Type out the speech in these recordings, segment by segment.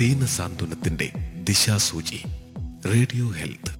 ദീന സാന്ത്വനത്തിന്റെ ദിശാസൂചി radio health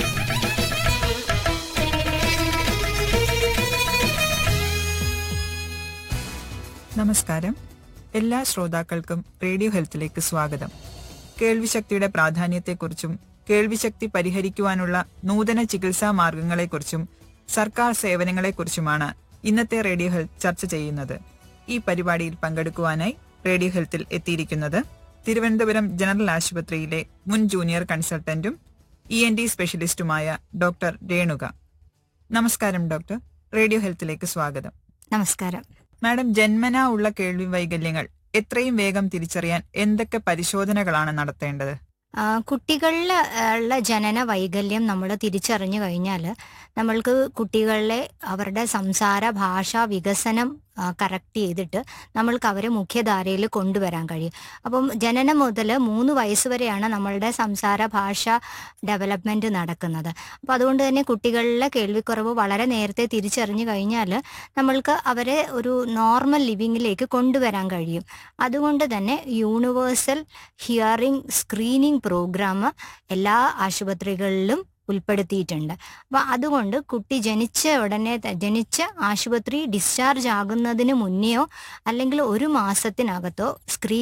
നമസ്കാരം എല്ലാ ശ്രോതാക്കൾക്കും റേഡിയോ ഹെൽത്തിലേക്ക് സ്വാഗതം കേൾവിശക്തിയുടെ പ്രാധാന്യത്തെക്കുറിച്ചും കേൾവിശക്തി പരിഹരിക്കുവാനുള്ള നൂതന ചികിത്സാ മാർഗങ്ങളെക്കുറിച്ചും സർക്കാർ സേവനങ്ങളെക്കുറിച്ചുമാണ് ഇന്നത്തെ റേഡിയോ ഹെൽത്ത് ചർച്ച ചെയ്യുന്നത് ഈ പരിപാടിയിൽ പങ്കെടുക്കുവാനായി റേഡിയോ ഹെൽത്തിൽ എത്തിയിരിക്കുന്നത് തിരുവനന്തപുരം ജനറൽ ആശുപത്രിയിലെ മുൻ ജൂനിയർ കൺസൾട്ടന്റും ഇ എൻ ഡി സ്പെഷ്യലിസ്റ്റുമായ ഡോക്ടർ രേണുക നമസ്കാരം ഡോക്ടർ റേഡിയോ ഹെൽത്തിലേക്ക് സ്വാഗതം നമസ്കാരം മാഡം ജന്മനാ ഉള്ള കേൾവി വൈകല്യങ്ങൾ എത്രയും വേഗം തിരിച്ചറിയാൻ എന്തൊക്കെ പരിശോധനകളാണ് നടത്തേണ്ടത് ആ, കുട്ടികളിൽ ഉള്ള ജനന വൈകല്യം നമ്മൾ തിരിച്ചറിഞ്ഞു കഴിഞ്ഞാൽ നമ്മൾക്ക് കുട്ടികളിലെ അവരുടെ സംസാര ഭാഷ വികസനം കറക്റ്റ് ചെയ്തിട്ട് നമ്മൾക്ക് അവരെ മുഖ്യധാരയിൽ കൊണ്ടുവരാൻ കഴിയും അപ്പം ജനനം മുതൽ മൂന്ന് വയസ്സ് വരെയാണ് നമ്മളുടെ സംസാര ഭാഷ ഡെവലപ്മെന്റ് നടക്കുന്നത് അപ്പോൾ അതുകൊണ്ട് തന്നെ കുട്ടികളിലെ കേൾവിക്കുറവ് വളരെ നേരത്തെ തിരിച്ചറിഞ്ഞു കഴിഞ്ഞാൽ നമ്മൾക്ക് അവരെ ഒരു നോർമൽ ലിവിങ്ങിലേക്ക് കൊണ്ടുവരാൻ കഴിയും അതുകൊണ്ട് തന്നെ യൂണിവേഴ്സൽ ഹിയറിംഗ് സ്ക്രീനിംഗ് പ്രോഗ്രാം എല്ലാ ആശുപത്രികളിലും ഉൾപ്പെടുത്തിയിട്ടുണ്ട് അപ്പോൾ അതുകൊണ്ട് കുട്ടി ജനിച്ച ഉടനെ ത- ജനിച്ച ആശുപത്രി ഡിസ്ചാർജ് ആകുന്നതിന് മുന്നെയോ അല്ലെങ്കിൽ ഒരു മാസത്തിനകത്തോ സ്ക്രീൻ